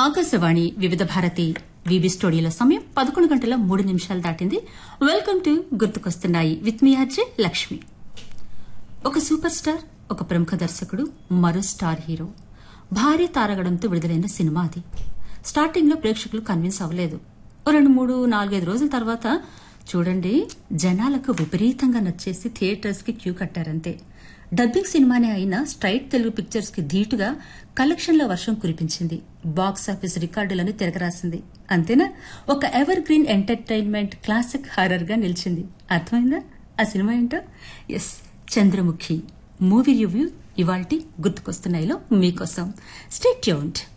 ఆకాశవాణి వివిధ భారతి విబి స్టూడియోల సమయం పదకొండు గంటల మూడు నిమిషాలు దాటింది వెల్కమ్ టు గుర్తుకొస్తున్నాయి విత్ మీ అర్జే లక్ష్మి ఒక సూపర్ స్టార్ ఒక ప్రముఖ దర్శకుడు మరో స్టార్ హీరో భారీ తారగడంతో విడుదలైన సినిమా అది స్టార్టింగ్ లో ప్రేక్షకులు కన్విన్స్ అవ్వలేదు ఓ రెండు మూడు నాలుగైదు రోజుల తర్వాత చూడండి జనాలకు విపరీతంగా నచ్చేసి థియేటర్స్ కి క్యూ కట్టారంతే డబ్బింగ్ సినిమానే అయినా స్ట్రైట్ తెలుగు పిక్చర్స్ కి ధీటుగా కలెక్షన్ల వర్షం కురిపించింది బాక్స్ ఆఫీస్ రికార్డులను తిరగరాసింది అంతేనా ఒక ever green entertainment classic horror గా నిలిచింది అర్థమైందా ఆ సినిమా ఏంటో ఎస్ చంద్రముఖి మూవీ రివ్యూ ఇవాల్టి గుర్తుకొస్తున్నాయిలో మీకోసం స్టే ట్యూన్డ్